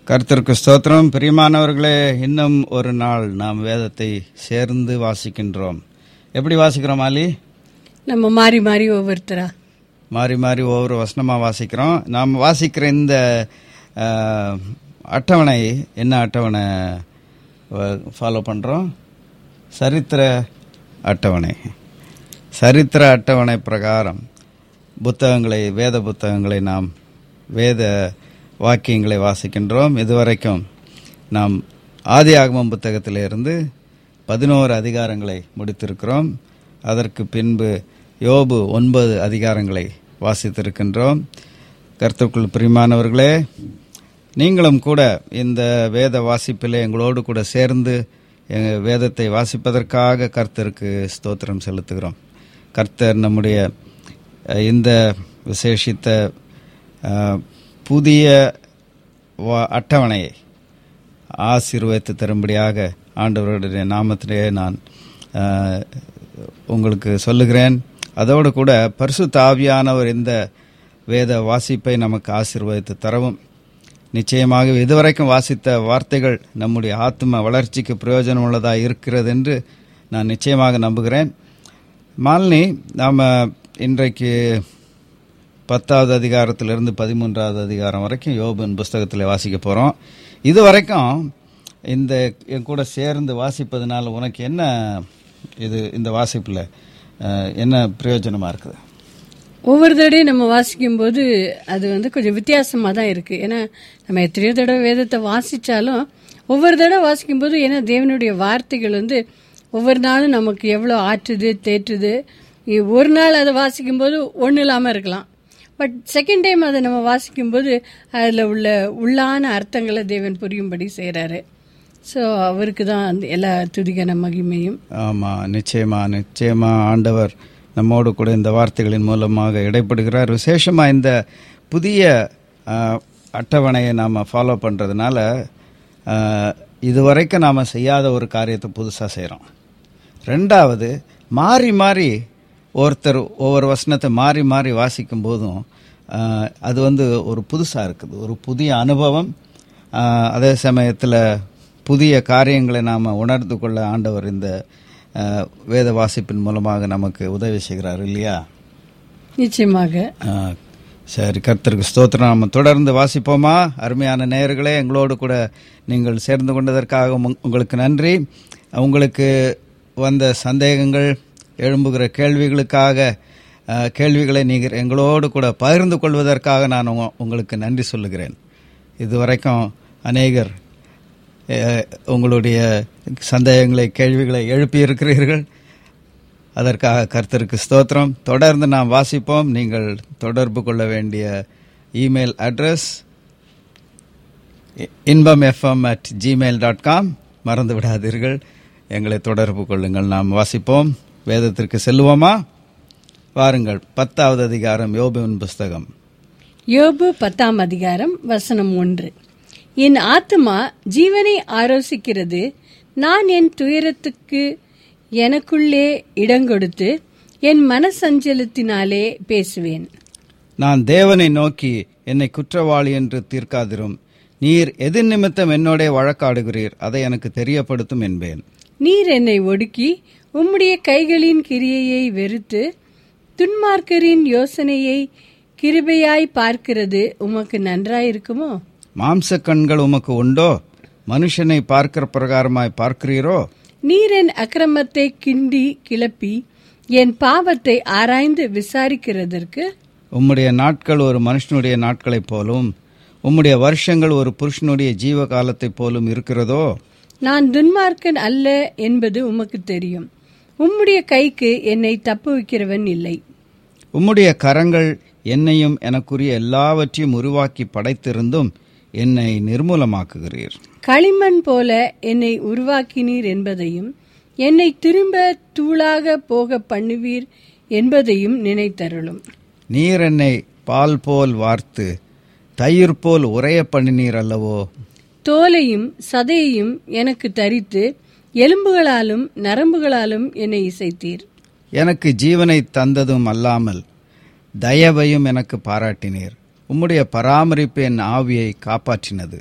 கர்த்தருக்கு ஸ்தோத்திரம் பிரியமானவர்களே இன்னும் ஒரு நாள் நாம் வேதத்தை சேர்ந்து வாசிக்கின்றோம் எப்படி வாசிக்கிறோம் ஆலி நம்ம மாறி மாறி ஒவ்வொருத்தரா மாறி மாறி ஒவ்வொரு வசனமாக வாசிக்கிறோம் நாம் வாசிக்கிற இந்த அஹ், அட்டவணை என்ன அட்டவணை ஃபாலோ பண்ணுறோம் சரித்திர அட்டவணை சரித்திர அட்டவணை பிரகாரம் புத்தகங்களை வேத புத்தகங்களை நாம் வேத வாக்கியங்களை வாசிக்கின்றோம் இதுவரைக்கும் நாம் ஆதி ஆகமம் புத்தகத்திலிருந்து பதினோரு அதிகாரங்களை முடித்திருக்கிறோம் அதற்கு பின்பு யோபு ஒன்பது அதிகாரங்களை வாசித்திருக்கின்றோம் கர்த்தருக்குள் பிரியமானவர்களே நீங்களும் கூட இந்த வேத வாசிப்பிலே எங்களோடு கூட சேர்ந்து எங்க வேதத்தை வாசிப்பதற்காக கர்த்தருக்கு ஸ்தோத்திரம் செலுத்துகிறோம் கர்த்தர் நம்முடைய அஹ், இந்த விசேஷித்த அஹ், புதிய வா- அட்டவணையை ஆசீர்வதித்து தரும்படியாக ஆண்டவருடைய நாமத்திலே நான் அஹ், உங்களுக்கு சொல்லுகிறேன் அதோடு கூட பரிசுத்த ஆவியானவர் இந்த வேத வாசிப்பை நமக்கு ஆசீர்வதித்து தரவும் நிச்சயமாக இதுவரைக்கும் வாசித்த வார்த்தைகள் நம்முடைய ஆத்ம வளர்ச்சிக்கு பிரயோஜனம் உள்ளதாக இருக்கிறது என்று நான் நிச்சயமாக நம்புகிறேன் மாலினி நாம் இன்றைக்கு பத்தாவது அதிகாரத்திலிருந்து பதிமூன்றாவது அதிகாரம் வரைக்கும் யோபின் புஸ்தகத்தில் வாசிக்க போகிறோம் இது வரைக்கும் இந்த என் கூட சேர்ந்து வாசிப்பதனால உனக்கு என்ன இது இந்த வாசிப்பில் அஹ், என்ன பிரயோஜனமாக இருக்குது ஒவ்வொரு தடவையும் நம்ம வாசிக்கும் போது அது வந்து கொஞ்சம் வித்தியாசமா தான் இருக்கு ஏன்னா நம்ம எத்தனையோ தடவை வேதத்தை வாசிச்சாலும் ஒவ்வொரு தடவை வாசிக்கும் போது ஏன்னா தேவனுடைய வார்த்தைகள் வந்து ஒவ்வொரு நாளும் நமக்கு எவ்வளோ ஆற்றுது தேற்றுது இ- ஒரு நாள் அதை வாசிக்கும் போது ஒன்றும் இல்லாமல் இருக்கலாம் பட் செகண்ட் டைம் அதை நம்ம வாசிக்கும் போது அதில் உள்ள உள்ளான அர்த்தங்களை தேவன் புரியும்படி செய்கிறாரு ஸோ அவருக்கு தான் அந்த எல்லா துதிகன மகிமையும் ஆமாம் நிச்சயமா நிச்சயமா ஆண்டவர் நம்மோடு கூட இந்த வார்த்தைகளின் மூலமாக இடைப்படுகிறார் விசேஷமாக இந்த புதிய ஆஹ், அட்டவணையை நாம் ஃபாலோ பண்ணுறதுனால இதுவரைக்கும் நாம் செய்யாத ஒரு காரியத்தை புதுசாக செய்கிறோம் ரெண்டாவது மாறி மாறி ஒருத்தர் ஒவ்வொரு வசனத்தை மாறி மாறி வாசிக்கும் போதும் ஆஹ், அது வந்து ஒரு புதுசாக இருக்குது ஒரு புதிய அனுபவம் ஆஹ், அதே சமயத்தில் புதிய காரியங்களை நாம் உணர்ந்து கொள்ள ஆண்டவர் இந்த ஆஹ், வேத வாசிப்பின் மூலமாக நமக்கு உதவி செய்கிறார் இல்லையா நிச்சயமாக ஆஹ், சரி கர்த்தருக்கு ஸ்தோத்திரம் நாம தொடர்ந்து வாசிப்போமா அருமையான நேயர்களே எங்களோடு கூட நீங்கள் சேர்ந்து கொண்டதற்காக உங்க- உங்களுக்கு நன்றி உங்களுக்கு வந்த சந்தேகங்கள் எழும்புகிற கேள்விகளுக்காக ஆஹ், கேள்விகளை நீங்கள் எங்களோடு கூட பகிர்ந்து கொள்வதற்காக நான் உங்க- உங்களுக்கு நன்றி சொல்லுகிறேன் இதுவரைக்கும் அநேகர் அஹ், உங்களுடைய சந்தேகங்களை கேள்விகளை எழுப்பியிருக்கிறீர்கள் அதற்காக கர்த்தருக்கு ஸ்தோத்திரம் தொடர்ந்து நாம் வாசிப்போம் நீங்கள் தொடர்பு கொள்ள வேண்டிய email address Inbam FM at Gmail dot com மறந்து விடாதீர்கள் எங்களை தொடர்பு கொள்ளுங்கள் நாம் வாசிப்போம் வேதத்திற்கு செல்லுவோமா வாருங்கள் பத்தாவது அதிகாரம் யோபுவின் புஸ்தகம் யோபு பத்தாம் அதிகாரம் வசனம் ஒன்று என் ஆத்துமா ஜீவனை ஆரோசிக்கிறது நான் என் துயரத்துக்கு எனக்குள்ளே இடங்கொடுத்து என் மனசஞ்சலத்தினாலே பேசுவேன் நான் தேவனை நோக்கி என்னை குற்றவாளி என்று தீர்க்காதிரும் நீர் எது நிமித்தம் என்னோட வழக்காடுகிறீர் அதை எனக்கு தெரியப்படுத்தும் என்பேன் நீர் என்னை ஒடுக்கி உம்முடைய கைகளின் கிரியையை வெறுத்து துன்மார்க்கரின் யோசனையை கிருபையாய் பார்க்கிறது உமக்கு நன்றாயிருக்குமோ மாம்ச கண்கள் உமக்கு உண்டோ மனுஷனை பார்க்கிற பிரகாரமாய் பார்க்கிறீரோ நீர் என் அக்கிரமத்தை கிண்டி கிளப்பி என் பாவத்தை ஆராய்ந்து விசாரிக்கிறதற்கு உம்முடைய நாட்கள் ஒரு மனுஷனுடைய நாட்களைப் போலும் உம்முடைய வருஷங்கள் ஒரு புருஷனுடைய ஜீவ காலத்தைப் போலும் இருக்கிறதோ நான் துன்மார்க்கன் அல்ல என்பது உமக்கு தெரியும் உம்முடைய கைக்கு என்னை தப்புவிக்கிறவன் இல்லை உம்முடைய கரங்கள் என்னையும் எனக்குரிய எல்லாவற்றையும் உருவாக்கி படைத்திருந்தும் என்னை நிர்மூலமாக்குகிறீர் களிமண் போல என்னை உருவாக்கினீர் என்பதையும் என்னை திரும்ப தூளாக போக பண்ணுவீர் என்பதையும் நினைத்தருளும் நீர் என்னை பால் போல் வார்த்து தயிர் போல் உறைய பண்ணினீர் அல்லவோ தோலையும் சதையையும் எனக்கு தரித்து எலும்புகளாலும் நரம்புகளாலும் என்னை இசைத்தீர் எனக்கு ஜீவனை தந்ததும் அல்லாமல் தயவையும் எனக்கு பாராட்டினீர் உம்முடைய பராமரிப்பு என் ஆவியை காப்பாற்றினது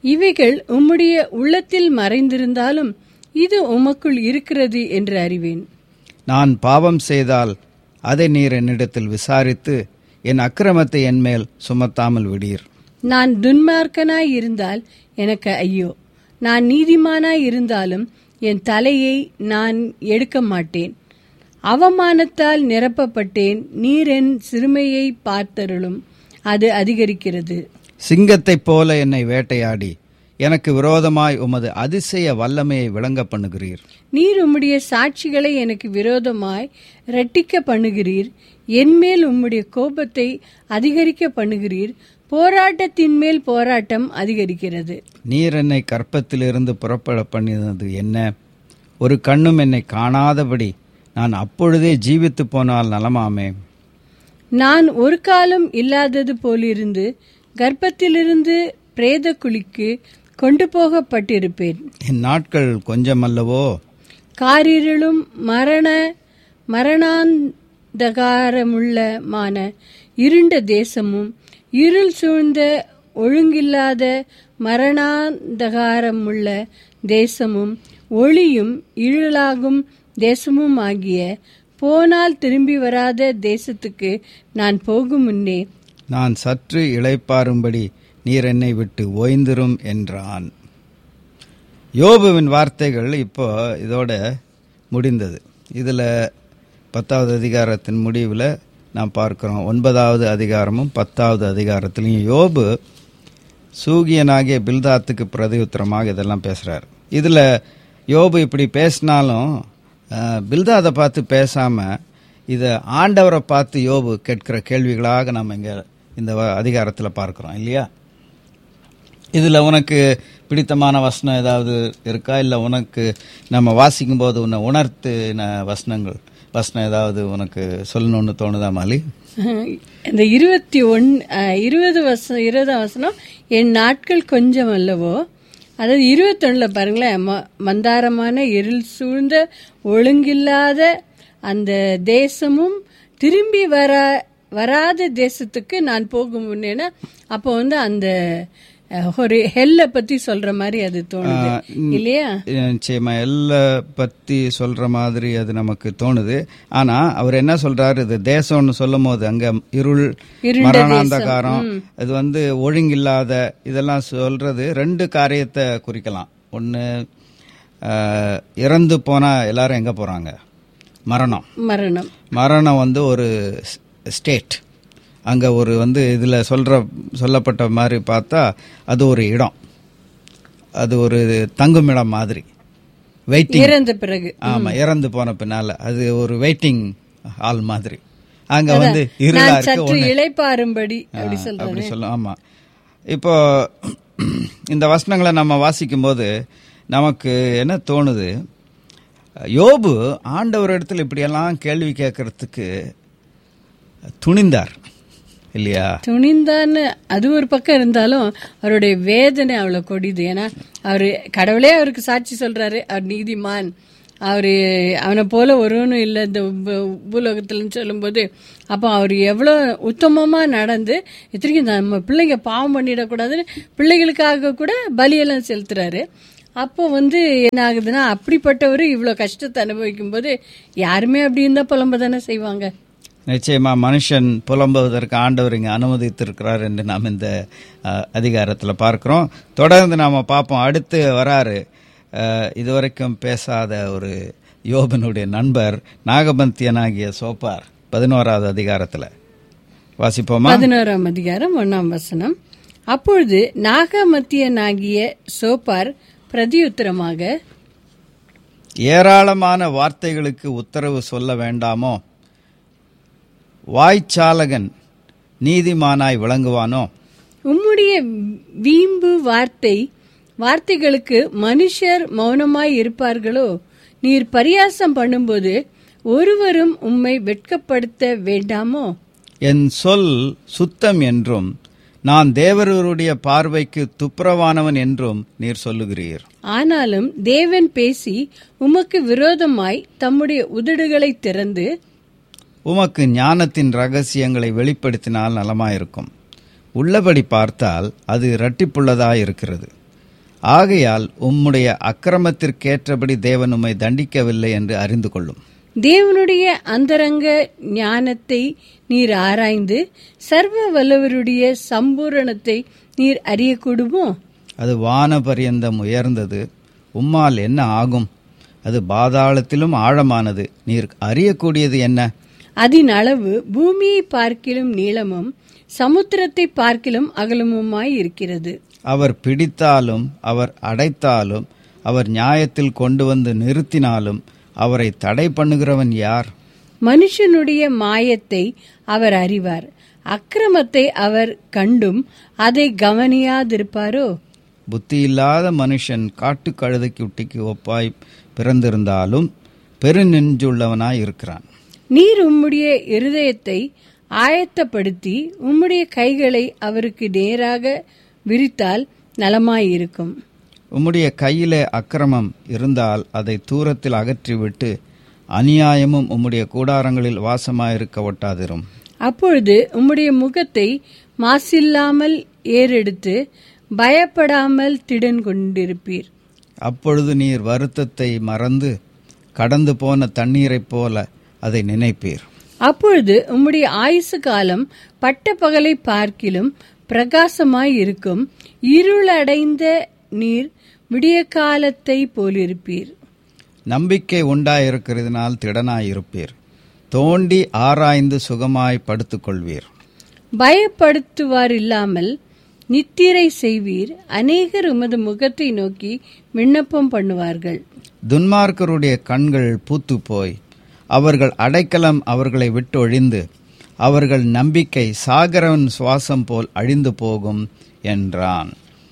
இவைகள் உம்முடைய உள்ளத்தில் மறைந்திருந்தாலும் இது உமக்குள் இருக்கிறது என்று அறிவேன் நான் பாவம் செய்தால் அதை நீர் என்னிடத்தில் விசாரித்து என் அக்கிரமத்தை என்மேல் சுமத்தாமல் விடீர் நான் துன்மார்க்கனாய் இருந்தால் எனக்கு ஐயோ நான் நீதிமானாய் இருந்தாலும் என் தலையை நான் எடுக்க மாட்டேன் அவமானத்தால் நிரப்பப்பட்டேன் நீர் என் சிறுமையை பார்த்தருளும் அது அதிகரிக்கிறது சிங்கத்தைப் போல என்னை வேட்டையாடி எனக்கு விரோதமாய் உமது அதிசய வல்லமையை விளங்க பண்ணுகிறீர் நீர் உம்முடைய சாட்சிகளை எனக்கு விரோதமாய் இரட்டிக்க பண்ணுகிறீர் என்மேல் உம்முடைய கோபத்தை அதிகரிக்க பண்ணுகிறீர் போராட்டத்தின் மேல் போராட்டம் அதிகரிக்கிறது நீர் என்னை கற்பத்திலிருந்து புறப்பட பண்ணினது என்ன ஒரு கண்ணும் என்னை காணாதபடி நான் அப்பொழுதே ஜீவித்து போனால் நலமாமே நான் ஒரு காலம் இல்லாதது போலிருந்து கர்ப்பத்திலிருந்து பிரேத குழிக்கு கொண்டு போகப்பட்டிருப்பேன் என் நாட்கள் கொஞ்சமல்லவோ காரிருளும் மரண மரணாந்தகாரமுள்ளமான இருண்ட தேசமும் இருள் சூழ்ந்த ஒழுங்கில்லாத மரணாந்தகாரமுள்ள தேசமும் ஒளியும் இருளாகும் தேசமும் ஆகிய போனால் திரும்பி வராத தேசத்துக்கு நான் போகும் முன்னே நான் சற்று இளைப்பாரும்படி நீர் என்னை விட்டு ஓய்ந்திரும் என்றான் யோபுவின் வார்த்தைகள் இப்போ இதோட முடிந்தது இதில் பத்தாவது அதிகாரத்தின் முடிவில் நாம் பார்க்கிறோம் ஒன்பதாவது அதிகாரமும் பத்தாவது அதிகாரத்திலையும் யோபு சூகியனாகிய பில்தாத்துக்கு பிரதியுத்தரமாக இதெல்லாம் பேசுகிறார் இதில் யோபு இப்படி பேசினாலும் அஹ், பில்தாதை பார்த்து பேசாமல் இதை ஆண்டவரை பார்த்து யோபு கேட்கிற கேள்விகளாக நம்ம இங்கே இந்த அதிகாரத்தில் பார்க்குறோம் இல்லையா இதில் உனக்கு பிடித்தமான வசனம் ஏதாவது இருக்கா இல்லை உனக்கு நம்ம வாசிக்கும் போது உன்னை உணர்த்தின வசனங்கள் வசனம் ஏதாவது உனக்கு சொல்லணும்னு தோணுதா மாலி இந்த இருபத்தி ஒன் அஹ், இருபது வருஷம் இருபதாம் வசனம் என் நாட்கள் கொஞ்சம் அல்லவோ அதாவது இருபத்தொன்னுல பாருங்களேன் ம- மந்தாரமான இருள் சூழ்ந்த ஒழுங்கில்லாத அந்த தேசமும் திரும்பி வர வராத தேசத்துக்கு நான் போகும் முன்னேன்னா அப்போ வந்து அந்த அஹ், ஒரு ஹெல்ல பத்தி சொல்ற மாதிரி அது தோணுது இல்லையா நிச்சயமா எல்லா பத்தி சொல்ற மாதிரி அது நமக்கு தோணுது ஆனா அவர் என்ன சொல்றாரு இது தேசம்னு சொல்லும் போது அங்க இருள் இருண்ட மரணாந்தகாரம் இது வந்து ஒழுங்கில்லாத இதெல்லாம் சொல்றது ரெண்டு காரியத்தை குறிக்கலாம் ஒன்று இறந்து போனா எல்லாரும் எங்க போறாங்க மரணம் மரணம் மரணம் வந்து ஒரு ஸ்டேட் அங்கே ஒரு வந்து இதில் சொல்கிற சொல்லப்பட்ட மாதிரி பார்த்தா அது ஒரு இடம் அது ஒரு தங்குமிடம் மாதிரி வெயிட்டிங் இறந்த பிறகு ஆமாம் இறந்து போன பின்னால் அது ஒரு வெயிட்டிங் ஹால் மாதிரி அங்கே வந்து இருளா நான் இருக்கு சற்று இளைப்பாரும்படி அப்படி சொல்றேன் அப்படி சொல்லும் ஆமாம் இப்போ இந்த வசனங்களை நம்ம வாசிக்கும்போது நமக்கு என்ன தோணுது யோபு ஆண்டவர் இடத்துல இப்படியெல்லாம் கேள்வி கேட்கறதுக்கு துணிந்தார் இல்லையா துணிந்தான்னு அது ஒரு பக்கம் இருந்தாலும் அவருடைய வேதனை அவ்வளவு கொடிது ஏன்னா அவரு கடவுளே அவருக்கு சாட்சி சொல்றாரு அவர் நீதிமான் அவரு அவனை போல ஒருவனும் இல்லை இந்த பூ- பூலோகத்துலன்னு சொல்லும்போது அப்போ அவர் எவ்வளோ உத்தமமா நடந்து இத்தனைக்கும் நம்ம பிள்ளைங்க பாவம் பண்ணிடக்கூடாதுன்னு பிள்ளைகளுக்காக கூட பலியெல்லாம் செலுத்துறாரு அப்போ வந்து என்ன ஆகுதுன்னா அப்படிப்பட்டவர் இவ்வளோ கஷ்டத்தை அனுபவிக்கும் போது யாருமே அப்படி இருந்தால் புலம்ப தானே செய்வாங்க நிச்சயமா மனுஷன் புலம்புவதற்கு ஆண்டவர் இங்கே அனுமதித்திருக்கிறார் என்று நாம் இந்த அஹ், அதிகாரத்தில் பார்க்கிறோம் தொடர்ந்து நாம் பார்ப்போம் அடுத்து வராரு அஹ், இதுவரைக்கும் பேசாத ஒரு யோபனுடைய நண்பர் நாகபந்தியனாகிய சோப்பார் பதினோராவது அதிகாரத்தில் வாசிப்போமா பதினோராம் அதிகாரம் ஒன்னாம் வசனம் அப்பொழுது நாகமத்தியனாகிய சோப்பார் பிரதியுத்தரமாக ஏராளமான வார்த்தைகளுக்கு உத்தரவு சொல்ல வேண்டாமோ வாய்ச்சாலகன் நீதிமானாய் விளங்குவானோ உம்முடைய வீம்பு வார்த்தை வார்த்தைகளுக்கு மனுஷர் மௌனமாய் இருப்பார்களோ நீர் பரியாசம் பண்ணும்போது ஒருவரும் உம்மை வெட்கப்படுத்த வேண்டாமோ என் சொல் சுத்தம் என்றும் நான் தேவருடைய பார்வைக்கு துப்புரவானவன் என்றும் நீர் சொல்லுகிறீர் ஆனாலும் தேவன் பேசி உமக்கு விரோதமாய் தம்முடைய உதடுகளை திறந்து உமக்கு ஞானத்தின் ரகசியங்களை வெளிப்படுத்தினால் நலமாயிருக்கும் உள்ளபடி பார்த்தால் அது இரட்டிப்புள்ளதாய் இருக்கிறது ஆகையால் உம்முடைய அக்கிரமத்திற்கேற்றபடி தேவன் உம்மை தண்டிக்கவில்லை என்று அறிந்து கொள்ளும் தேவனுடைய அந்தரங்க ஞானத்தை நீர் ஆராய்ந்து சர்வ வல்லவருடைய சம்பூரணத்தை நீர் அறியக்கூடுமோ அது வான பரியந்தம் உயர்ந்தது உம்மால் என்ன ஆகும் அது பாதாளத்திலும் ஆழமானது நீர் அறியக்கூடியது என்ன அதன் அளவு பூமியை பார்க்கிலும் நீளமும் சமுத்திரத்தை பார்க்கிலும் அகலமுமாய் இருக்கிறது அவர் பிடித்தாலும் அவர் அடைத்தாலும் அவர் நியாயத்தில் கொண்டு வந்து நிறுத்தினாலும் அவரை தடை பண்ணுகிறவன் யார் மனுஷனுடைய மாயத்தை அவர் அறிவார் அக்கிரமத்தை அவர் கண்டும் அதை கவனியாதிருப்பாரோ புத்தியில்லாத மனுஷன் காட்டு கழுதைக்குட்டிக்கு ஒப்பாய் பிறந்திருந்தாலும் பெருநெஞ்சுள்ளவனாய் இருக்கிறான் நீர் உம்முடைய இருதயத்தை ஆயத்தப்படுத்தி உம்முடைய கைகளை அவருக்கு நேராக விரித்தால் நலமாயிருக்கும் உம்முடைய கையிலே அக்கிரமம் இருந்தால் அதை தூரத்தில் அகற்றிவிட்டு அநியாயமும் உம்முடைய கூடாரங்களில் வாசமாயிருக்க ஒட்டாதிரும் அப்பொழுது உம்முடைய முகத்தை மாசில்லாமல் ஏறெடுத்து பயப்படாமல் திடன் கொண்டிருப்பீர் அப்பொழுது நீர் வருத்தத்தை மறந்து கடந்து போன தண்ணீரைப் போல அதை நினைப்பீர் அப்பொழுது உம்முடைய ஆயுசு காலம் பட்ட பகலை பார்க்கிலும் பிரகாசமாய் இருக்கும் இருளடைந்த நீர் விடிய காலத்தை போலிருப்பீர் நம்பிக்கை உண்டாயிருக்கிறதினால் திடனாயிருப்பீர் தோண்டி ஆராய்ந்து சுகமாய் படுத்துக்கொள்வீர் பயப்படுத்துவார் இல்லாமல் நித்திரை செய்வீர் அநேகர் உமது முகத்தை நோக்கி விண்ணப்பம் பண்ணுவார்கள் துன்மார்க்கருடைய கண்கள் பூத்து போய் அவர்கள் அடைக்கலம் அவர்களை விட்டு ஒழிந்து அவர்கள் நம்பிக்கை சாகரவன் சுவாசம் போல் அழிந்து போகும் என்றான்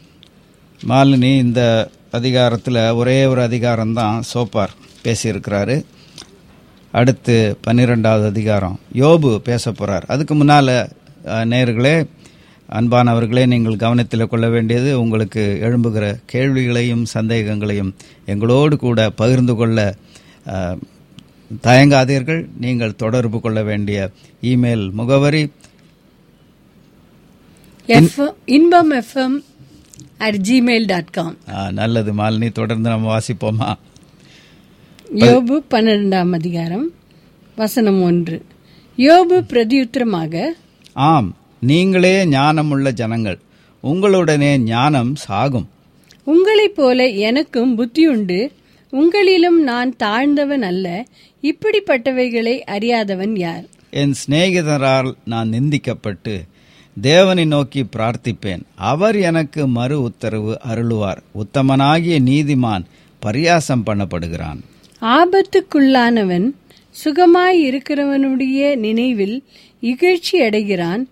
மாலினி இந்த அதிகாரத்தில் ஒரே ஒரு அதிகாரம்தான் சோப்பார் பேசியிருக்கிறாரு அடுத்து பன்னிரெண்டாவது அதிகாரம் யோபு பேச போகிறார் அதுக்கு முன்னால் நேர்களே அன்பானவர்களே நீங்கள் கவனத்தில் கொள்ள வேண்டியது உங்களுக்கு எழும்புகிற கேள்விகளையும் சந்தேகங்களையும் எங்களோடு கூட பகிர்ந்து கொள்ள அஹ், தயங்காதீர்கள் நீங்கள் தொடர்பு கொள்ள வேண்டிய இமெயில் முகவரி FM Inbam FM at Gmail dot com அஹ், நல்லது மாலினி தொடர்ந்து நம்ம வாசிப்போமா யோபு பன்னிரெண்டாம் அதிகாரம் வசனம் ஒன்று யோபு பிரதியுத்தரமாக ஆம் நீங்களே ஞானமுள்ள ஜனங்கள் உங்களுடனே ஞானம் சாகும் உங்களைப் போல எனக்கும் புத்தியுண்டு உங்களிலும் நான் தாழ்ந்தவன் அல்ல இப்படிப்பட்டவைகளை அறியாதவன் யார் என் சிநேகிதரால் நான் நிந்திக்கப்பட்டு தேவனை நோக்கி பிரார்த்திப்பேன் அவர் எனக்கு மறு உத்தரவு அருளுவார் உத்தமனாகிய நீதிமான் பரியாசம் பண்ணப்படுகிறான் ஆபத்துக்குள்ளானவன் சுகமாய் இருக்கிறவனுடைய நினைவில் இகழ்ச்சி அடைகிறான்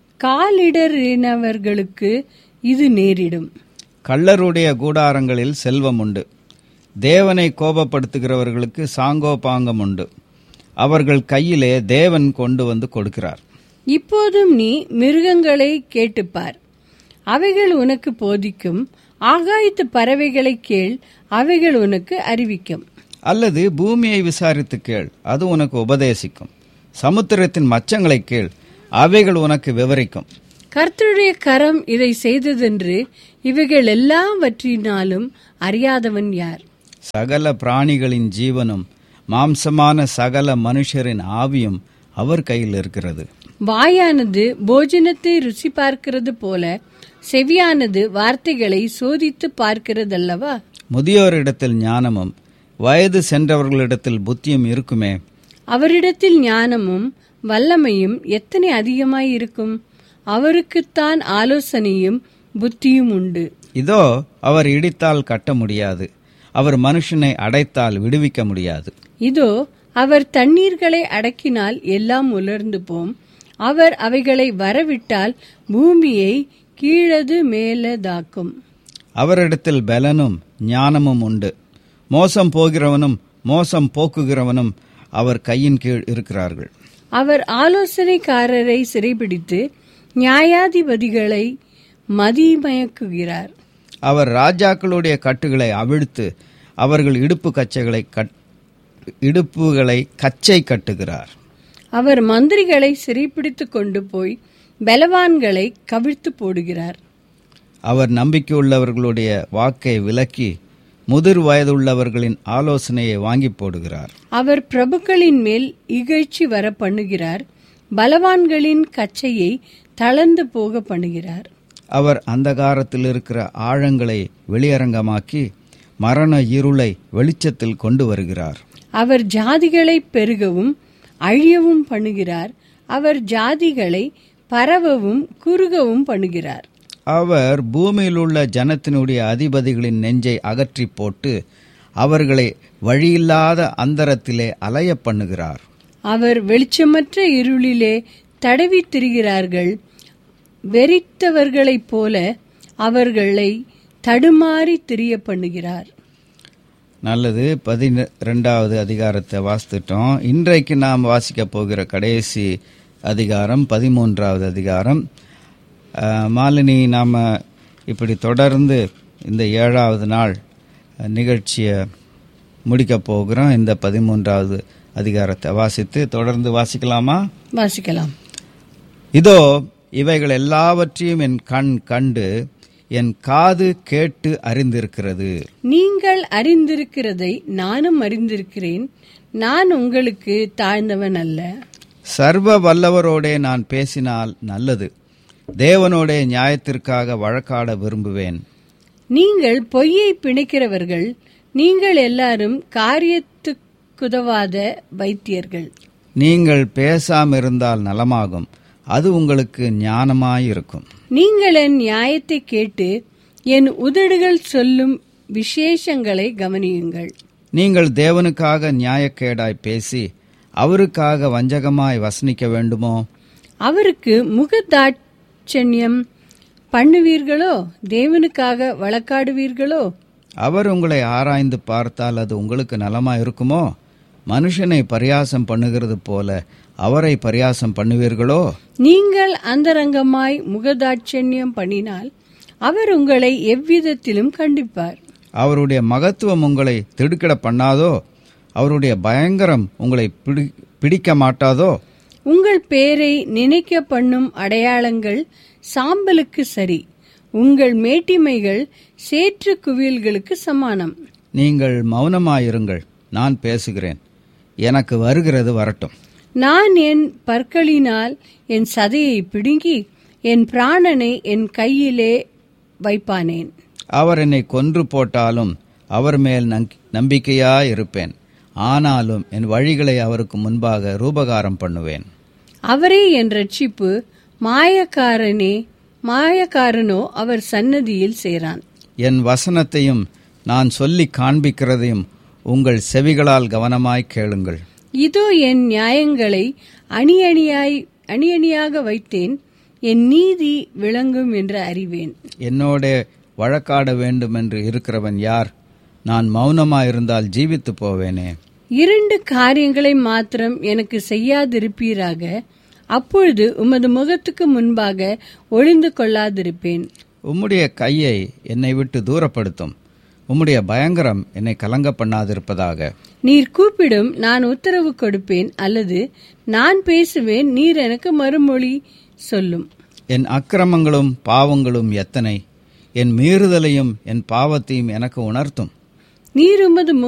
காலிடறினவர்களுக்கு இது நேரிடும் கள்ளருடைய கூடாரங்களில் செல்வம் உண்டு தேவனை கோபப்படுத்துகிறவர்களுக்கு சாங்கோபாங்கம் உண்டு அவர்கள் கையிலே தேவன் கொண்டு வந்து கொடுக்கிறார் இப்போதும் நீ மிருகங்களை கேட்டுப்பார் அவைகள் உனக்கு போதிக்கும் ஆகாயத்து பறவைகளை கேள் அவைகள் உனக்கு அறிவிக்கும் அல்லது பூமியை விசாரித்து கேள் அது உனக்கு உபதேசிக்கும் சமுத்திரத்தின் மச்சங்களை கேள் அவைகள் உனக்கு விவரிக்கும் கர்த்தருடைய கரம் இதை செய்ததென்று இவைகள் எல்லாவற்றினாலும் அறியாதவன் யார் சகல பிராணிகளின் ஜீவனும் மாம்சமான சகல மனுஷரின் ஆவியும் அவர் கையில் இருக்கிறது வாயானது போஜனத்தை ருசி பார்க்கிறது போல செவியானது வார்த்தைகளை சோதித்து பார்க்கிறதல்லவா முதியோரிடத்தில் ஞானமும் வயது சென்றவர்களிடத்தில் புத்தியும் இருக்குமே அவரிடத்தில் ஞானமும் வல்லமையும் எத்தனை அதிகமாய் இருக்கும் அவருக்குத்தான் ஆலோசனையும் புத்தியும் உண்டு இதோ அவர் இடித்தால் கட்ட முடியாது அவர் மனுஷனை அடைத்தால் விடுவிக்க முடியாது இதோ அவர் தண்ணீர்களை அடக்கினால் எல்லாம் உலர்ந்து போம் அவர் அவைகளை வரவிட்டால் பூமியை கீழது மேலதாக்கும் அவரிடத்தில் பலனும் ஞானமும் உண்டு மோசம் போகிறவனும் மோசம் போக்குகிறவனும் அவர் கையின் கீழ் இருக்கிறார்கள் அவர் ஆலோசனைக்காரரை சிறைபிடித்து நியாயாதிபதிகளை மதிமயக்குகிறார் அவர் ராஜாக்களுடைய கட்டுகளை அவிழ்த்து அவர்கள் இடுப்பு கச்சைகளை கட் இடுப்புகளை கச்சை கட்டுகிறார் அவர் மந்திரிகளை சிறைப்பிடித்து கொண்டு போய் பலவான்களை கவிழ்த்து போடுகிறார் அவர் நம்பிக்கையுள்ளவர்களுடைய வாக்கை விலக்கி முதிர் வயதுள்ளவர்களின் ஆலோசனையை வாங்கி போடுகிறார் அவர் பிரபுக்களின் மேல் இகழ்ச்சி வர பண்ணுகிறார் பலவான்களின் கச்சையை தளர்ந்து போக பண்ணுகிறார் அவர் அந்தகாரத்தில் இருக்கிற ஆழங்களை வெளியரங்கமாக்கி மரண இருளை வெளிச்சத்தில் கொண்டு வருகிறார் அவர் ஜாதிகளை பெருகவும் அழியவும் பண்ணுகிறார் அவர் ஜாதிகளை பரவவும் குறுகவும் பண்ணுகிறார் அவர் பூமியில் உள்ள ஜனத்தினுடைய அதிபதிகளின் நெஞ்சை அகற்றி போட்டு அவர்களை வழியில்லாத அந்தரத்திலே அலைய பண்ணுகிறார் அவர் வெளிச்சமற்ற இருளிலே தடவி திரிகிறார்கள் வெறித்தவர்களைப் போல அவர்களை தடுமாறி திரிய பண்ணுகிறார் நல்லது பதிரெண்டாவது அதிகாரத்தை வாசித்துட்டோம் இன்றைக்கு நாம் வாசிக்க போகிற கடைசி அதிகாரம் பதிமூன்றாவது அதிகாரம் அஹ், மாலினி நாம் இப்படி தொடர்ந்து இந்த ஏழாவது நாள் நிகழ்ச்சியை முடிக்க போகிறோம் இந்த பதிமூன்றாவது அதிகாரத்தை வாசித்து தொடர்ந்து வாசிக்கலாமா வாசிக்கலாம் இதோ இவைகள் எல்லாவற்றையும் என் கண் கண்டு என் காது கேட்டு அறிந்திருக்கிறது நீங்கள் அறிந்திருக்கிறதை நானும் அறிந்திருக்கிறேன் நான் உங்களுக்கு தாழ்ந்தவன் அல்ல சர்வ வல்லவரோடே நான் பேசினால் நல்லது தேவனோடே நியாயத்திற்காக வழக்காட விரும்புவேன் நீங்கள் பொய்யை பிணைக்கிறவர்கள் நீங்கள் எல்லாரும் காரியத்துக்குதவாத வைத்தியர்கள் நீங்கள் பேசாமிருந்தால் நலமாகும் அது உங்களுக்கு ஞானமாயிருக்கும் நீங்கள் என் நியாயத்தை கேட்டு என் உதடுகள் சொல்லும் விசேஷங்களை கவனியுங்கள் நீங்கள் தேவனுக்காக நியாயக்கேடாய் பேசி அவருக்காக வஞ்சகமாய் வசனிக்க வேண்டுமோ அவருக்கு முகதாட்சண்யம் பண்ணுவீர்களோ தேவனுக்காக வழக்காடுவீர்களோ அவர் உங்களை ஆராய்ந்து பார்த்தால் அது உங்களுக்கு நலமா இருக்குமோ மனுஷனை பரியாசம் பண்ணுகிறது போல அவரை பரியாசம் பண்ணுவீர்களோ நீங்கள் அந்தரங்கமாய் முகதாட்சண்யம் பண்ணினால் அவர் உங்களை எவ்விதத்திலும் கண்டிப்பார் அவருடைய மகத்துவம் உங்களை திடுக்கிட பண்ணாதோ அவருடைய பயங்கரம் உங்களை பிடி பிடிக்க மாட்டாதோ உங்கள் பேரை நினைக்க பண்ணும் அடையாளங்கள் சாம்பலுக்கு சரி உங்கள் மேட்டிமைகள் சேற்று குவியல்களுக்கு சமானம் நீங்கள் மௌனமாயிருங்கள் நான் பேசுகிறேன் எனக்கு வருகிறது வரட்டும் நான் என் பற்களினால் என் சதையை பிடுங்கி என் பிராணனை என் கையிலே வைப்பானேன் அவர் என்னை கொன்று போட்டாலும் அவர் மேல் நங்- நம்பிக்கையாயிருப்பேன் ஆனாலும் என் வழிகளை அவருக்கு முன்பாக ரூபகாரம் பண்ணுவேன் அவரே என் ரட்சிப்பு மாயக்காரனே மாயக்காரனோ அவர் சன்னதியில் சேரான் என் வசனத்தையும் நான் சொல்லி காண்பிக்கிறதையும் உங்கள் செவிகளால் கவனமாய் கேளுங்கள் இதோ என் நியாயங்களை அணி அணியாய் அணி அணியாக வைத்தேன் என் நீதி விளங்கும் என்று அறிவேன் என்னோட வழக்காட வேண்டும் என்று இருக்கிறவன் யார் நான் மௌனமாயிருந்தால் ஜீவித்து போவேனே இரண்டு காரியங்களை மாத்திரம் எனக்கு செய்யாதிருப்பீராக அப்பொழுது உமது முகத்துக்கு முன்பாக ஒளிந்து கொள்ளாதிருப்பேன் உம்முடைய கையை என்னை விட்டு தூரப்படுத்தும் உம்முடைய பயங்கரம் என்னை கலங்க பண்ணாதிருப்பதாக நீர் கூப்பிடும் நான் உத்தரவு கொடுப்பேன் அல்லது நான் பேசுவேன் நீர் எனக்கு மறுமொழி சொல்லும் என் அக்கிரமங்களும் பாவங்களும் எத்தனை என் மீறுதலையும் என் பாவத்தையும் எனக்கு உணர்த்தும் நீர் உமது